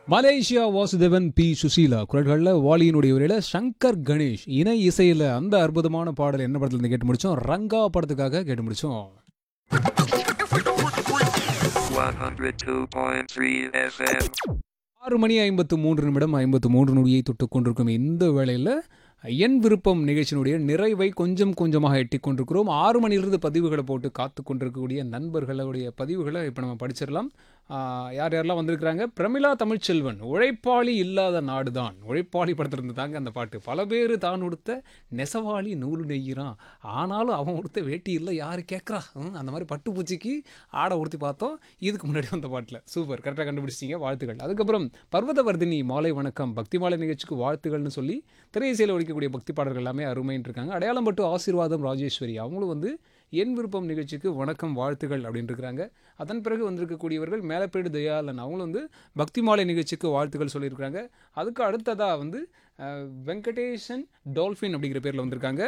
Malaysia Vasudevan B Susheela குரல்களில் வாலியினுடைய உரையில சங்கர் கணேஷ் இணை இசையில் அந்த அற்புதமான பாடல் என்ன படத்துல இருந்து கேட்டு முடிச்சோம் ரங்கா படத்துக்காக கேட்டு முடிச்சோம் 102.3 FM. ஆறு மணி ஐம்பத்து மூன்று நிமிடம் ஐம்பத்து மூன்று நொடியை தொட்டு கொண்டிருக்கும் இந்த வேளையில் என் விருப்பம் நிகழ்ச்சியினுடைய நிறைவை கொஞ்சம் கொஞ்சமாக எட்டி கொண்டிருக்கிறோம் ஆறு மணிலிருந்து பதிவுகளை போட்டு காத்து கொண்டிருக்கக்கூடிய நண்பர்களுடைய பதிவுகளை இப்போ நம்ம படிச்சிடலாம் ஆஹ் யார் யாரெல்லாம் வந்திருக்கிறாங்க பிரமிளா தமிழ்ச்செல்வன் உழைப்பாளி இல்லாத நாடுதான் உழைப்பாளி படத்திலிருந்து தாங்க அந்த பாட்டு பல பேர் தான் உடுத்த நெசவாளி நூல் நெய்கிறான் ஆனாலும் அவன் உடுத்த வேட்டி இல்லை யார் கேட்குறா அந்த மாதிரி பட்டுப்பூச்சிக்கு ஆடை உடுத்தி பார்த்தோம் இதுக்கு முன்னாடி வந்த பாட்டில் சூப்பர் கரெக்டாக கண்டுபிடிச்சிங்க வாழ்த்துக்கள் அதுக்கப்புறம் பர்வதவர்தினி மாலை வணக்கம் பக்தி மாலை நிகழ்ச்சிக்கு வாழ்த்துக்கள்னு சொல்லி திரையிசையில் ஒழிக்கக்கூடிய பக்தி பாடல்கள் எல்லாமே அருமைன்னு இருக்காங்க அடையாளம் பட்டு ஆசீர்வாதம் ராஜேஸ்வரி அவங்களும் வந்து என் விருப்பம் நிகழ்ச்சிக்கு வணக்கம் வாழ்த்துகள் அப்படின்னு இருக்கிறாங்க அதன் பிறகு வந்திருக்கக்கூடியவர்கள் மேலப்பேடு தயாளன் அவங்களும் வந்து பக்தி மாலை நிகழ்ச்சிக்கு வாழ்த்துக்கள் சொல்லியிருக்காங்க அதுக்கு அடுத்ததாக வந்து அஹ், வெங்கடேசன் டால்ஃபின் அப்படிங்கிற பேரில் வந்திருக்காங்க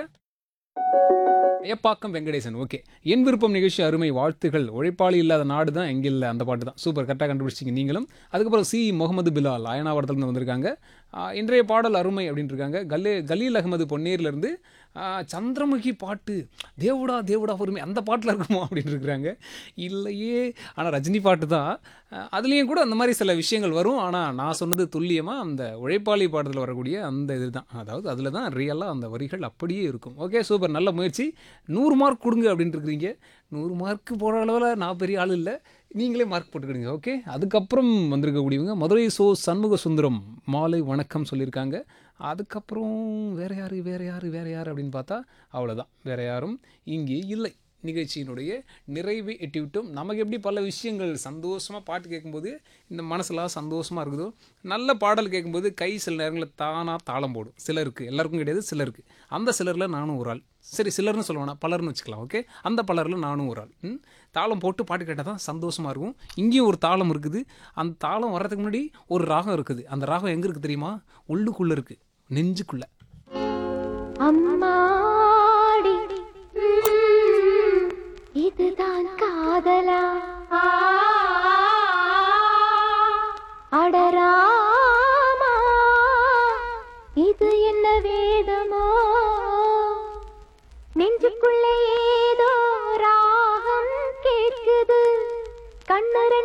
ஐயப்பாக்கம் வெங்கடேசன் ஓகே என் விருப்பம் நிகழ்ச்சி அருமை வாழ்த்துகள் உழைப்பாளி இல்லாத நாடு தான் எங்கே இல்லை அந்த பாட்டு தான் சூப்பர் கரெக்டாக கண்டுபிடிச்சிங்க நீங்களும் அதுக்கப்புறம் சி முகமது பிலால் அயனாவரத்துலேருந்து வந்திருக்காங்க ஆஹ், இன்றைய பாடல் அருமை அப்படின்ட்டு இருக்காங்க கல்லே கலீல் அகமது பொன்னேர்லேருந்து சந்திரமுகி பாட்டு தேவுடா தேவுடா பொறுமை அந்த பாட்டில் இருக்குமா அப்படின்னு இருக்கிறாங்க இல்லையே ஆனால் ரஜினி பாட்டு தான் ஆஹ், அதுலேயும் கூட அந்த மாதிரி சில விஷயங்கள் வரும் ஆனால் நான் சொன்னது துல்லியமாக அந்த உழைப்பாளி பாடத்தில் வரக்கூடிய அந்த இது தான் அதாவது அதில் தான் ரியலாக அந்த வரிகள் அப்படியே இருக்கும் ஓகே சூப்பர் நல்ல முயற்சி நூறு மார்க் கொடுங்க அப்படின்ட்டு இருக்கிறீங்க நூறு மார்க் போகிற அளவில் நான் பெரிய ஆள் இல்லை நீங்களே மார்க் போட்டுக்கிடுங்க ஓகே அதுக்கப்புறம் வந்திருக்கக்கூடியவங்க மதுரை சோ சண்முக சுந்தரம் மாலை வணக்கம் சொல்லியிருக்காங்க அதுக்கப்புறம் வேற யார் வேற யார் வேற யார் அப்படின்னு பார்த்தா அவ்வளோதான் வேற யாரும் இங்கே இல்லை நிகழ்ச்சியினுடைய நிறைவை எட்டிவிட்டோம் நமக்கு எப்படி பல விஷயங்கள் சந்தோஷமாக பாட்டு கேட்கும்போது இந்த மனசுலாம் சந்தோஷமாக இருக்குதோ நல்ல பாடல் கேட்கும்போது கை சில நேரங்களில் தானாக தாளம் போடும் சிலருக்கு எல்லாருக்கும் கிடையாது சிலருக்கு அந்த சிலரில் நானும் ஒரு ஆள் சரி சிலர்னு சொல்ல வேணாம் பலர்னு வச்சுக்கலாம் ஓகே அந்த பலரில் நானும் ஒரு ஆள் ம்? தாளம் போட்டு பாட்டு கேட்டால் தான் சந்தோஷமாக இருக்கும் இங்கேயும் ஒரு தாளம் இருக்குது அந்த தாளம் வர்றதுக்கு முன்னாடி ஒரு ராகம் இருக்குது அந்த ராகம் எங்கே இருக்குது தெரியுமா உள்ளுக்குள்ளே இருக்குது நெஞ்சுக்குள்ளே அம்மாடி ம், இதுதான் காதலா